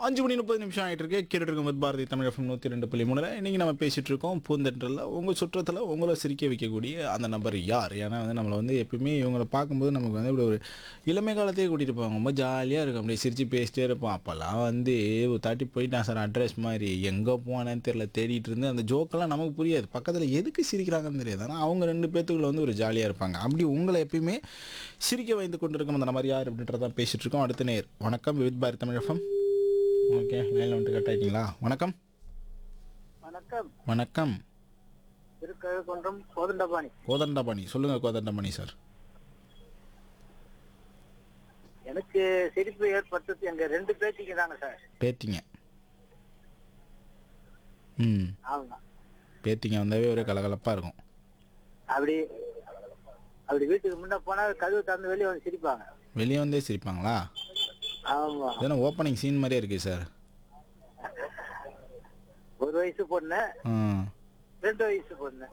அஞ்சு மணி முப்பது நிமிஷம் ஆகிட்டு இருக்கு கேட்டுட்டு இருக்கும் வித் பாரதி தமிழ் எஃப்எம் நூற்றி ரெண்டு புள்ளி மூணுல இன்னைக்கு நம்ம பேசிட்டு இருக்கோம் பூந்தென்றல உங்கள் சுற்றத்தில் உங்களை சிரிக்க வைக்கக்கூடிய அந்த நபர் யார் ஏன்னா வந்து நம்மளை வந்து எப்பயுமே இவங்களை பார்க்கும்போது நமக்கு வந்து இப்படி ஒரு இளமை காலத்தையே கூட்டிகிட்டு போவாங்க ரொம்ப ஜாலியாக இருக்கும் அப்படியே சிரித்து பேசிட்டே இருப்போம் அப்போல்லாம் வந்து ஒரு தாட்டி போயிட்டான் சார் அட்ரஸ் மாதிரி எங்கே போனேன்னு தெரியல தேடிட்டு இருந்து அந்த ஜோக்கெல்லாம் நமக்கு புரியாது பக்கத்தில் எதுக்கு சிரிக்கிறாங்கன்னு தெரியாது ஆனால் அவங்க ரெண்டு பேத்துக்குள்ள வந்து ஒரு ஜாலியாக இருப்பாங்க அப்படி உங்களை எப்பயுமே சிரிக்க வைத்து கொண்டிருக்கும் அந்த நபர் யார் அப்படின்றதான் பேசிட்டு இருக்கோம் அடுத்த நேர் வணக்கம் with Bharathi Tamil FM okay லைனில் வந்துட்டு கட் ஆகிட்டீங்களா வணக்கம் வணக்கம் வணக்கம் திருக்கழுக்குன்றம் கோதண்டபாணி கோதண்டபாணி சொல்லுங்கள் கோதண்டபாணி சார் எனக்கு சிரிப்பு ஏற்பட்டது எங்க ரெண்டு பேத்திக்கு தாங்க சார் பேத்திங்க ம் ஆமா பேத்திங்க வந்தாவே ஒரே கலகலப்பாக இருக்கும் அப்படி அப்படி வீட்டுக்கு முன்ன போனா கதவு திறந்து வெளியே வந்து சிரிப்பாங்க வெளியே வந்தே சிரிப்பாங்களா ஆமா இதெல்லாம் ஓப்பனிங் சீன் மாதிரியே இருக்குது சார் ஒரு வயசு பொண்ணு ம் ரெண்டு வயசு பொண்ணு